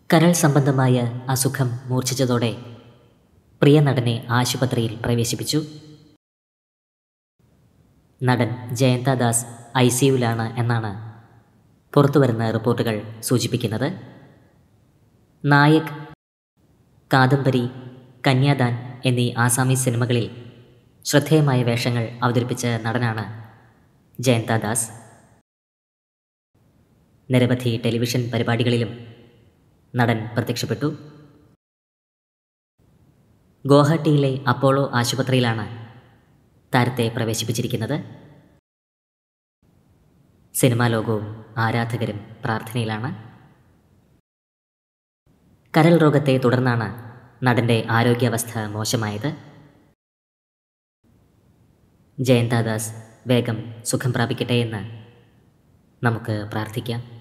കരൾ സംബന്ധമായ അസുഖം മൂർച്ഛിച്ചതോടെ പ്രിയ നടനെ ആശുപത്രിയിൽ പ്രവേശിപ്പിച്ചു നടൻ ജയന്ത ദാസ് ഐ സിയുലാണ് എന്നാണ് പുറത്തുവരുന്ന റിപ്പോർട്ടുകൾ സൂചിപ്പിക്കുന്നത് നായക് കാദംബരി കന്യാദാൻ എന്നീ ആസാമി സിനിമകളിൽ ശ്രദ്ധേയമായ വേഷങ്ങൾ അവതരിപ്പിച്ച നടനാണ് ജയന്ത ദാസ് നിരവധി ടെലിവിഷൻ പരിപാടികളിലും നടൻ പ്രത്യക്ഷപ്പെട്ടു ഗുവാഹട്ടിയിലെ അപ്പോളോ ആശുപത്രിയിലാണ് താരത്തെ പ്രവേശിപ്പിച്ചിരിക്കുന്നത് സിനിമാ ലോകവും ആരാധകരും പ്രാർത്ഥനയിലാണ് കരൾ രോഗത്തെ തുടർന്നാണ് നടൻ്റെ ആരോഗ്യാവസ്ഥ മോശമായത് ജയന്താദാസ് വേഗം സുഖം പ്രാപിക്കട്ടെ എന്ന് നമുക്ക് പ്രാർത്ഥിക്കാം